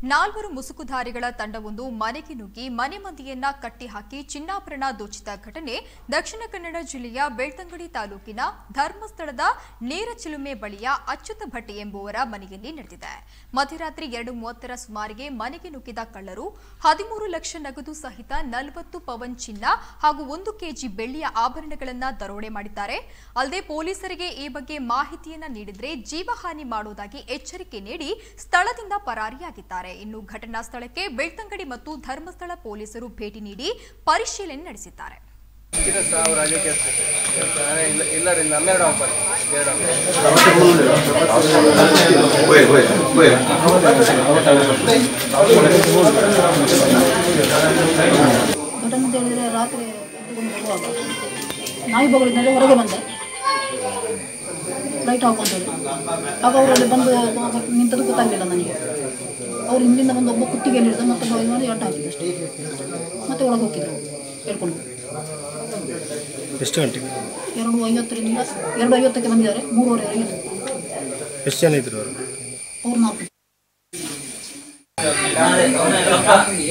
ನಾಲ್ವರು ಮುಸುಕುಧಾರಿಗಳ ತಂಡವೊಂದು ಮನೆಗೆ ನುಗ್ಗಿ ಮನೆ ಮಂದಿಯನ್ನ ಕಟ್ಟಿಹಾಕಿ ಚಿನ್ನಾಭರಣ ದೋಚಿದ ಘಟನೆ ದಕ್ಷಿಣ ಕನ್ನಡ ಜಿಲ್ಲೆಯ ಬೆಳ್ತಂಗಡಿ ತಾಲೂಕಿನ ಧರ್ಮಸ್ಥಳದ ನೇರಚಿಲುಮೆ ಬಳಿಯ ಅಚ್ಯುತ ಭಟ್ ಎಂಬುವರ ಮನೆಯಲ್ಲಿ ನಡೆದಿದೆ ಮಧ್ಯರಾತ್ರಿ ಎರಡು ಮೂವತ್ತರ ಸುಮಾರಿಗೆ ಮನೆಗೆ ನುಗ್ಗಿದ ಕಳ್ಳರು ಹದಿಮೂರು ಲಕ್ಷ ನಗದು ಸಹಿತ ನಲವತ್ತು ಪವನ್ ಚಿನ್ನ ಹಾಗೂ ಒಂದು ಕೆಜಿ ಬೆಳ್ಳಿಯ ಆಭರಣಗಳನ್ನ ದರೋಡೆ ಮಾಡಿದ್ದಾರೆ ಅಲ್ಲದೆ ಪೊಲೀಸರಿಗೆ ಈ ಬಗ್ಗೆ ಮಾಹಿತಿಯನ್ನ ನೀಡಿದ್ರೆ ಜೀವಹಾನಿ ಮಾಡುವುದಾಗಿ ಎಚ್ಚರಿಕೆ ನೀಡಿ ಸ್ಥಳದಿಂದ ಪರಾರಿಯಾಗಿದ್ದಾರೆ ಇನ್ನು ಘಟನಾ ಸ್ಥಳಕ್ಕೆ ಬೆಳ್ತಂಗಡಿ ಮತ್ತು ಧರ್ಮಸ್ಥಳ ಪೊಲೀಸರು ಭೇಟಿ ನೀಡಿ ಪರಿಶೀಲನೆ ನಡೆಸಿದ್ದಾರೆ ಇದು ಸಾವು ರಾಜಕೀಯ ಇಲ್ಲ ಇಲ್ಲ ರೀ ನಮ್ಮೆರಡು ಅಂಪಲ್ಲಿ ಎರಡು ಘಟನೆ ಅಂತ ಹೇಳಿದರೆ ರಾತ್ರಿ ಎದ್ದುಕೊಂಡು ಹೋಗುವಾಗ ನಾಯಿ ಬಗಳಿಂದ ಹೊರಗೆ ಬಂದೆ ಲೈಟ್ ಹಾಕೊಂತೇಳಿ ಆಗ ಅವರಲ್ಲಿ ಬಂದು ನಿಂತದ್ದು ಗೊತ್ತಾಗಲಿಲ್ಲ ನನಗೆ ಅವ್ರು ಹಿಂದಿಂದ ಬಂದು ಒಬ್ಬ ಕುತ್ತಿಗೆಯಲ್ಲಿ ಹಿಡಿದು ಮತ್ತೊಬ್ಬ ಇದು ಮಾಡಿ ಅಡ್ಡ ಹಾಕಿದ್ದು ಅಷ್ಟೇ ಮತ್ತೆ ಒಳಗೆ ಹೋಗಿದ್ರು ಹೇಳ್ಕೊಂಡು ಎಷ್ಟು ಗಂಟೆಗೆ ಎರಡು ಐವತ್ತರಿಂದ ಎರಡು ಐವತ್ತಕ್ಕೆ ಬಂದಿದ್ದಾರೆ ಮೂರುವರೆವರೆಗೆ ಇದ್ರು ಎಷ್ಟು ಜನ ಇದ್ರು ಅವರು ಅವ್ರು ನಾಲ್ಕು